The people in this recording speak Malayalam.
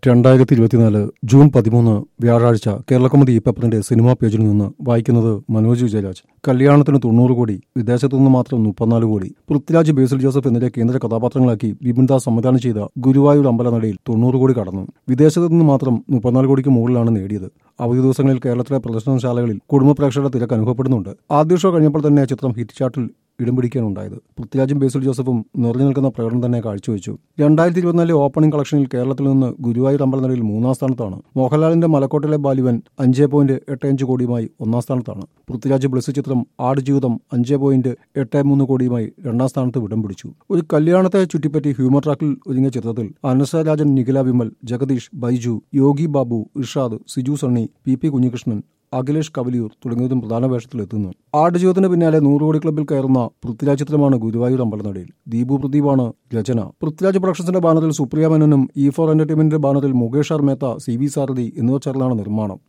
രണ്ടായിരത്തി ഇരുപത്തിനാല് ജൂൺ പതിമൂന്ന് വ്യാഴാഴ്ച കേരളകൗമുദി പേപ്പറിന്റെ സിനിമാ പേജിൽ നിന്ന് വായിക്കുന്നത് മനോജ് വിജയരാജ് കല്യാണത്തിന് തൊണ്ണൂറ് കോടി വിദേശത്തു നിന്ന് മാത്രം മുപ്പത്തിനാല് കോടി പൃഥ്വിരാജ് ബേസിൽ ജോസഫ് എന്നിവരെ കേന്ദ്ര കഥാപാത്രങ്ങളാക്കി വിപിൻദാസ് സംവിധാനം ചെയ്ത ഗുരുവായൂർ അമ്പലനടയിൽ തൊണ്ണൂറ് കോടി കടന്നു വിദേശത്തു നിന്ന് മാത്രം മുപ്പത്തിനാല് കോടിക്ക് മുകളിലാണ് നേടിയത് അവധി ദിവസങ്ങളിൽ കേരളത്തിലെ പ്രദർശനശാലകളിൽ കുടുംബ പ്രേക്ഷകരുടെ തിരക്ക് അനുഭവപ്പെടുന്നുണ്ട് ആദ്യ ഷോ കഴിഞ്ഞപ്പോൾ തന്നെ ചിത്രം ഹിറ്റ് ചാർട്ടിൽ ഇടം പിടിക്കാനുണ്ടായത് പൃഥ്വിരാജും ബേസിൽ ജോസഫും നിറഞ്ഞു നിൽക്കുന്ന പ്രകടനം തന്നെ കാഴ്ചവെച്ചു രണ്ടായിരത്തി ഇരുപത്തിനാല് ഓപ്പണിംഗ് കളക്ഷനിൽ കേരളത്തിൽ നിന്ന് ഗുരുവായൂർ അമ്പലനടയിൽ മൂന്നാം സ്ഥാനത്താണ് മോഹൻലാലിന്റെ മലക്കോട്ടിലെ ബാലിവൻ അഞ്ച് പോയിന്റ് എട്ട് അഞ്ച് കോടിയുമായി ഒന്നാം സ്ഥാനത്താണ് പൃഥ്വിരാജ് ബ്ലസ് ചിത്രം ആടുജീവിതം അഞ്ച് പോയിന്റ് എട്ട് മൂന്ന് കോടിയുമായി രണ്ടാം സ്ഥാനത്ത് ഇടം പിടിച്ചു ഒരു കല്യാണത്തെ ചുറ്റിപ്പറ്റി ഹ്യൂമർ ട്രാക്കിൽ ഒരുങ്ങിയ ചിത്രത്തിൽ അനസ രാജൻ നിഖില വിമൽ ജഗദീഷ് ബൈജു യോഗി ബാബു ഇർഷാദ് സിജു സണ്ണി പി പി കുഞ്ഞികൃഷ്ണൻ അഖിലേഷ് കവലിയൂർ തുടങ്ങിയവരും പ്രധാന വേഷത്തിലെത്തുന്നു ആടുജീവിതത്തിന് പിന്നാലെ നൂറ് കോടി ക്ലബിൽ കയറുന്ന പൃഥ്വിരാജ് ചിത്രമാണ് ഗുരുവായൂർ അമ്പലനടയിൽ ദീപു പ്രദീപാണ് രചന പൃഥ്വിരാജ് പ്രൊഡക്ഷൻസിന്റെ ബാനറിൽ സുപ്രിയ മേനോനും ഇ ഫോർ എന്റർടൈൻമെന്റിന്റെ ബാനറിൽ Mukesh R Mehta C V Sarathi എന്നിവർ ചേർന്നാണ് നിർമ്മാണം